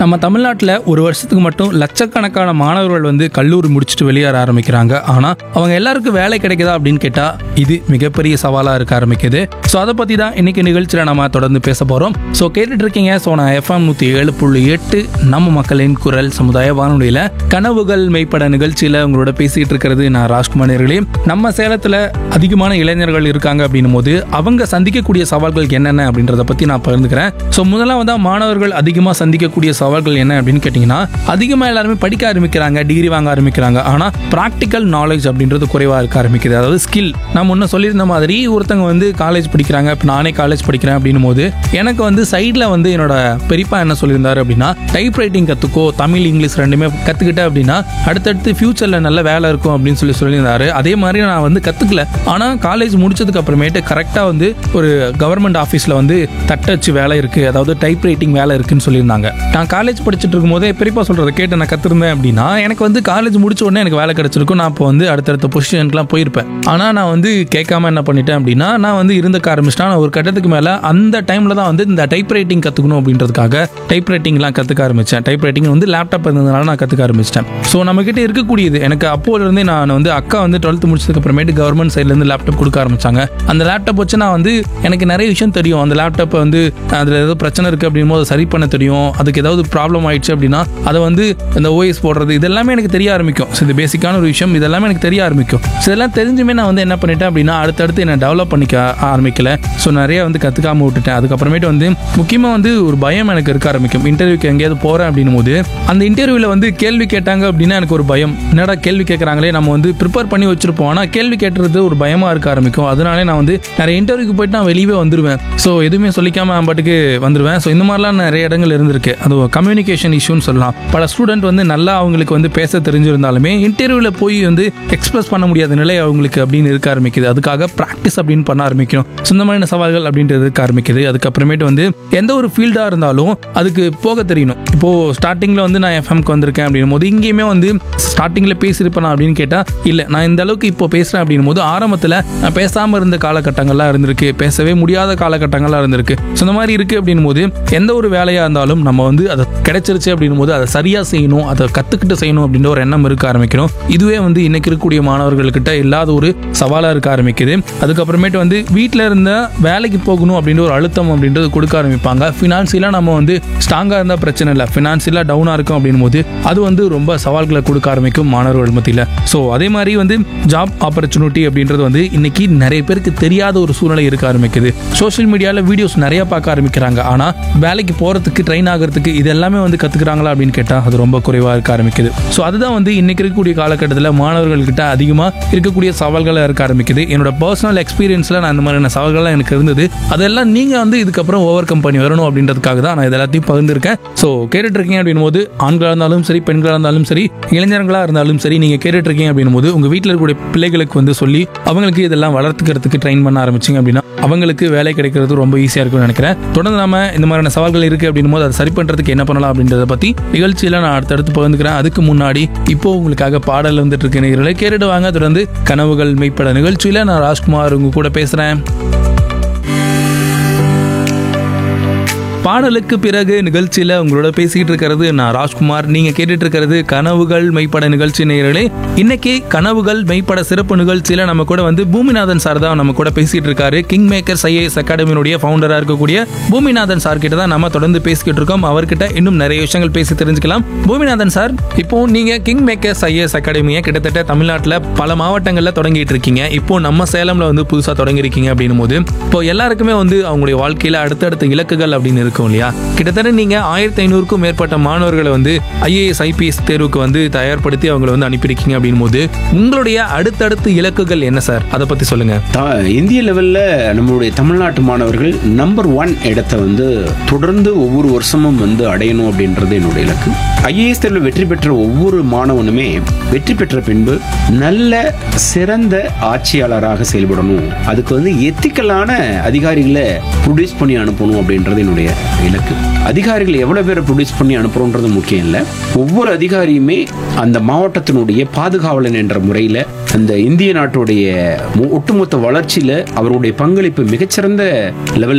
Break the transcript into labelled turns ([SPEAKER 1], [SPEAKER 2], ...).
[SPEAKER 1] நம்ம தமிழ்நாட்டில் ஒரு வருஷத்துக்கு மட்டும் லட்சக்கணக்கான மாணவர்கள் வந்து கல்லூரி முடிச்சுட்டு வெளியேற ஆரம்பிக்கிறாங்க ஆனால் அவங்க எல்லாருக்கும் வேலை கிடைக்குதா அப்படின்னு கேட்டால் இது மிகப்பெரிய சவாலாக இருக்க ஆரம்பிக்குது ஸோ அதை பற்றி தான் இன்னைக்கு நிகழ்ச்சியில் நம்ம தொடர்ந்து பேச போகிறோம் ஸோ கேட்டுட்டு இருக்கீங்க ஸோ நான் எஃப்எம் நூற்றி ஏழு புள்ளி எட்டு நம்ம மக்களின் குரல் சமுதாய வானொலியில் கனவுகள் மெய்ப்பட நிகழ்ச்சியில் உங்களோட பேசிகிட்டு இருக்கிறது நான் ராஜ்குமார் நேர்களே நம்ம சேலத்தில் அதிகமான இளைஞர்கள் இருக்காங்க அப்படின்னும் போது அவங்க சந்திக்கக்கூடிய சவால்கள் என்னென்ன அப்படின்றத பற்றி நான் பகிர்ந்துக்கிறேன் ஸோ முதல்ல வந்து மாணவர்கள் அதிகமாக சந்திக்கக்கூடிய சவால்கள் என்ன அப்படின்னு கேட்டிங்கன்னா அதிகமாக எல்லாருமே படிக்க ஆரம்பிக்கிறாங்க டிகிரி வாங்க ஆரம்பிக்கிறாங்க ஆனால் ப்ராக்டிக்கல் நாலேஜ் அப்படின்றது குறைவாக இருக்க ஆரம்பிக்குது அதாவது ஸ்கில் நான் முன்ன சொல்லியிருந்த மாதிரி ஒருத்தங்க வந்து காலேஜ் படிக்கிறாங்க இப்போ நானே காலேஜ் படிக்கிறேன் அப்படின்னும் போது எனக்கு வந்து சைடில் வந்து என்னோட பெரியப்பா என்ன சொல்லியிருந்தாரு அப்படின்னா டைப் ரைட்டிங் கற்றுக்கோ தமிழ் இங்கிலீஷ் ரெண்டுமே கற்றுக்கிட்ட அப்படின்னா அடுத்தடுத்து ஃபியூச்சரில் நல்ல வேலை இருக்கும் அப்படின்னு சொல்லி சொல்லியிருந்தாரு அதே மாதிரி நான் வந்து கற்றுக்கல ஆனால் காலேஜ் முடிச்சதுக்கு அப்புறமேட்டு கரெக்டாக வந்து ஒரு கவர்மெண்ட் ஆஃபீஸில் வந்து தட்டச்சு வேலை இருக்குது அதாவது டைப் ரைட்டிங் வேலை இருக்குன்னு சொல்லியிருந்தாங்க நான் காலேஜ் படிச்சுட்டு இருக்கும்போதே பெரியப்பா சொல்கிறத கேட்டு நான் கற்றுருந்தேன் அப்படின்னா எனக்கு வந்து காலேஜ் முடிச்ச உடனே எனக்கு வேலை கிடைச்சிருக்கும் நான் இப்போ வந்து அடுத்தடுத்த பொசிஷனுக்குலாம் போயிருப்பேன் ஆனால் நான் வந்து கேட்காம என்ன பண்ணிட்டேன் அப்படின்னா நான் வந்து இருந்துக்க ஆரம்பிச்சிட்டேன் நான் ஒரு கட்டத்துக்கு மேலே அந்த டைமில் தான் வந்து இந்த டைப் ரைட்டிங் கற்றுக்கணும் அப்படின்றதுக்காக டைப் ரைட்டிங்லாம் கற்றுக்க ஆரம்பித்தேன் டைப் ரைட்டிங் வந்து லேப்டாப் இருந்ததுனால நான் கற்றுக்க ஆரம்பிச்சிட்டேன் ஸோ நம்மக்கிட்ட இருக்கக்கூடியது எனக்கு அப்போலேருந்தே நான் வந்து அக்கா வந்து டுவெல்த் முடிச்சதுக்கு அப்புறமேட்டு கவர்மெண்ட் சைட்லேருந்து லேப்டாப் கொடுக்க ஆரம்பிச்சாங்க அந்த லேப்டாப் வச்சு நான் வந்து எனக்கு நிறைய விஷயம் தெரியும் அந்த லேப்டாப்பை வந்து அதில் ஏதோ பிரச்சனை இருக்குது அப்படின்னும் போது சரி பண்ண தெரியும் அதுக்கு ஏதாவது ப்ராப்ளம் ஆயிடுச்சு அப்படின்னா அதை வந்து இந்த ஓஎஸ் போடுறது இதெல்லாமே எனக்கு தெரிய ஆரம்பிக்கும் ஸோ இது பேசிக்கான ஒரு விஷயம் இதெல்லாமே எனக்கு தெரிய ஆரம்பிக்கும் ஸோ இதெல்லாம் தெரிஞ்சுமே நான் வந்து என்ன பண்ணிட்டேன் அப்படின்னா அடுத்தடுத்து என்ன டெவலப் பண்ணிக்க ஆரம்பிக்கல ஸோ நிறைய வந்து கற்றுக்காம விட்டுட்டேன் அதுக்கப்புறமேட்டு வந்து முக்கியமாக வந்து ஒரு பயம் எனக்கு இருக்க ஆரம்பிக்கும் இன்டர்வியூக்கு எங்கேயாவது போகிறேன் அப்படின்னும் போது அந்த இன்டர்வியூவில் வந்து கேள்வி கேட்டாங்க அப்படின்னா எனக்கு ஒரு பயம் என்னடா கேள்வி கேட்குறாங்களே நம்ம வந்து ப்ரிப்பேர் பண்ணி வச்சிருப்போம் ஆனால் கேள்வி கேட்டுறது ஒரு பயமாக இருக்க ஆரம்பிக்கும் அதனாலே நான் வந்து நிறைய இன்டர்வியூக்கு போயிட்டு நான் வெளியவே வந்துடுவேன் ஸோ எதுவுமே சொல்லிக்காம நான் பாட்டுக்கு வந்துடுவேன் ஸோ இந்த மாதிரிலாம் நிறைய இடங்கள் இருந்திருக்கு அது கம்யூனிகேஷன் இஷ்யூன்னு சொல்லலாம் பல ஸ்டூடெண்ட் வந்து நல்லா அவங்களுக்கு வந்து பேச தெரிஞ்சிருந்தாலுமே இன்டர்வியூவில் போய் வந்து எக்ஸ்பிரஸ் பண்ண முடியாத நிலை அவங்களுக்கு அப்படின்னு இருக்க ஆரம்பிக்குது அதுக்காக ப்ராக்டிஸ் அப்படின்னு பண்ண ஆரம்பிக்கணும் சொந்தமான சவால்கள் அப்படின்றது இருக்க ஆரம்பிக்குது அதுக்கப்புறமேட்டு வந்து எந்த ஒரு ஃபீல்டாக இருந்தாலும் அதுக்கு போக தெரியணும் இப்போது ஸ்டார்டிங்கில் வந்து நான் எஃப்எம்க்கு வந்திருக்கேன் அப்படின்னும் போது இங்கேயுமே வந்து ஸ்டார்டிங்கில் பேசியிருப்பேன் அப்படின்னு கேட்டால் இல்லை நான் இந்த அளவுக்கு இப்போ பேசுகிறேன் அப்படின்னும் போது ஆரம்பத்தில் நான் பேசாமல் இருந்த காலகட்டங்கள்லாம் இருந்திருக்கு பேசவே முடியாத காலகட்டங்கள்லாம் இருந்திருக்கு ஸோ இந்த மாதிரி இருக்குது அப்படின்னும் போது எந்த ஒரு வேலையாக இருந்தாலும் நம்ம வந்து அதை கிடைச்சிருச்சு அப்படின்னும் போது அதை சரியாக செய்யணும் அதை கற்றுக்கிட்டு செய்யணும் அப்படின்ற ஒரு எண்ணம் இருக்க ஆரம்பிக்கணும் இதுவே வந்து இன்னைக்கு இருக்கக்கூடிய மாணவர்கள்கிட்ட இல்லாத ஒரு சவாலாக இருக்க ஆரம்பிக்குது அதுக்கப்புறமேட்டு வந்து வீட்டில் இருந்த வேலைக்கு போகணும் அப்படின்ற ஒரு அழுத்தம் அப்படின்றது கொடுக்க ஆரம்பிப்பாங்க ஃபினான்சியலாக நம்ம வந்து ஸ்ட்ராங்காக இருந்தால் பிரச்சனை இல்லை ஃபினான்சியலாக டவுனாக இருக்கும் அப்படின்னும் போது அது வந்து ரொம்ப சவால்களை கொடுக்க ஆரம்பிக்கும் மாணவர்கள் மத்தியில் ஸோ அதே மாதிரி வந்து ஜாப் ஆப்பர்ச்சுனிட்டி அப்படின்றது வந்து இன்னைக்கு நிறைய பேருக்கு தெரியாத ஒரு சூழ்நிலை இருக்க ஆரம்பிக்குது சோஷியல் மீடியாவில் வீடியோஸ் நிறைய பார்க்க ஆரம்பிக்கிறாங்க ஆனால் வேலைக்கு போகிறதுக்கு ட்ரெயின் ஆகிறதுக்கு இது எல்லாமே வந்து கற்றுக்குறாங்களா அப்படின்னு கேட்டால் அது ரொம்ப குறைவாக இருக்க ஆரம்பிக்குது ஸோ அதுதான் வந்து இன்னைக்கு இருக்கக்கூடிய காலகட்டத்தில் மாணவர்கள்கிட்ட அதிகமாக இருக்கக்கூடிய சவால்களாக இருக்க ஆரம்பிக்குது என்னோட பர்சனல் எக்ஸ்பீரியன்ஸில் நான் இந்த மாதிரியான சவால்கள்லாம் எனக்கு இருந்தது அதெல்லாம் நீங்கள் வந்து இதுக்கப்புறம் ஓவர் கம் பண்ணி வரணும் அப்படின்றதுக்காக தான் நான் இது எல்லாத்தையும் பகிர்ந்துருக்கேன் ஸோ கேட்டுட்டு இருக்கீங்க அப்படின் போது ஆண்களாக இருந்தாலும் சரி பெண்களாக இருந்தாலும் சரி இளைஞர்களாக இருந்தாலும் சரி நீங்கள் கேட்டுட்டு இருக்கீங்க அப்படின் போது உங்கள் வீட்டில் இருக்கக்கூடிய பிள்ளைகளுக்கு வந்து சொல்லி அவங்களுக்கு இதெல்லாம் வளர்த்துக்கிறதுக்கு ட்ரெயின் பண்ண ஆரம்பிச்சிங்க அப்படின்னா அவங்களுக்கு வேலை கிடைக்கிறது ரொம்ப ஈஸியாக இருக்கும்னு நினைக்கிறேன் தொடர்ந்து நாம இந்த மாதிரியான சவால்கள் இருக்குது அப்படின்னும் போது அதை சரி பண்ணுறதுக்கு என்ன பண்ணலாம் அப்படின்றத பற்றி நிகழ்ச்சியில் நான் அடுத்தடுத்து பகிர்ந்துக்கிறேன் அதுக்கு முன்னாடி இப்போ உங்களுக்காக பாடல் வந்துட்டு இருக்க நேர்களை கேட்டுட்டு வாங்க தொடர்ந்து கனவுகள் மெய்ப்பட நிகழ்ச்சியில் நான் ராஜ்குமார் உங்க கூட பேசுகிறேன் பாடலுக்கு பிறகு நிகழ்ச்சியில் உங்களோட பேசிக்கிட்டு இருக்கிறது நான் ராஜ்குமார் நீங்க கேட்டுட்டு இருக்கிறது கனவுகள் மெய்ப்பட நிகழ்ச்சி நேயர்களே இன்னைக்கு கனவுகள் மெய்ப்பட சிறப்பு நிகழ்ச்சியில நம்ம கூட வந்து பூமிநாதன் சார் தான் நம்ம கூட பேசிட்டு இருக்காரு கிங் மேக்கர்ஸ் ஐஏஎஸ் அகாடமியினுடைய ஃபவுண்டரா இருக்கக்கூடிய பூமிநாதன் சார் கிட்ட தான் நம்ம தொடர்ந்து பேசிக்கிட்டு இருக்கோம் அவர்கிட்ட இன்னும் நிறைய விஷயங்கள் பேசி தெரிஞ்சுக்கலாம் பூமிநாதன் சார் இப்போ நீங்க கிங் மேக்கர்ஸ் ஐஏஎஸ் அகாடமியை கிட்டத்தட்ட தமிழ்நாட்டில் பல மாவட்டங்களில் தொடங்கிட்டு இருக்கீங்க இப்போ நம்ம சேலம்ல வந்து புதுசாக தொடங்கியிருக்கீங்க அப்படின்னும் போது இப்போ எல்லாருக்குமே வந்து அவங்களுடைய வாழ்க்கையில அடுத்தடுத்த இலக்குகள் அப்படின்னு இருக்கும் இல்லையா கிட்டத்தட்ட நீங்க ஆயிரத்தி ஐநூறுக்கும் மேற்பட்ட மாணவர்களை வந்து ஐஏஎஸ் ஐபிஎஸ் தேர்வுக்கு வந்து தயார்படுத்தி அவங்களை வந்து அனுப்பியிருக்கீங்க அப்படின்னும் போது உங்களுடைய அடுத்தடுத்த இலக்குகள் என்ன சார் அதை பத்தி சொல்லுங்க
[SPEAKER 2] த- இந்திய லெவல்ல நம்மளுடைய தமிழ்நாட்டு மாணவர்கள் நம்பர் ஒன் இடத்தை வந்து தொடர்ந்து ஒவ்வொரு வருஷமும் வந்து அடையணும் அப்படின்றது என்னுடைய இலக்கு ஐஏஎஸ் தேர்வில் வெற்றி பெற்ற ஒவ்வொரு மாணவனுமே வெற்றி பெற்ற பின்பு நல்ல சிறந்த ஆட்சியாளராக செயல்படணும் அதுக்கு வந்து எத்திக்கலான அதிகாரிகளை ப்ரொடியூஸ் பண்ணி அனுப்பணும் அப்படின்றது என்னுடைய இலக்கு அதிகாரிகள் எவ்வளவு பேரை ப்ரொடியூஸ் பண்ணி அனுப்புறோன்றது முக்கியம் இல்லை ஒவ்வொரு அதிகாரியுமே அந்த மாவட்டத்தினுடைய பாதுகாவலன் என்ற முறையில் அந்த இந்திய நாட்டுடைய மு- ஒட்டுமொத்த வளர்ச்சியில அவருடைய பங்களிப்பு மிகச்சிறந்த லெவல்ல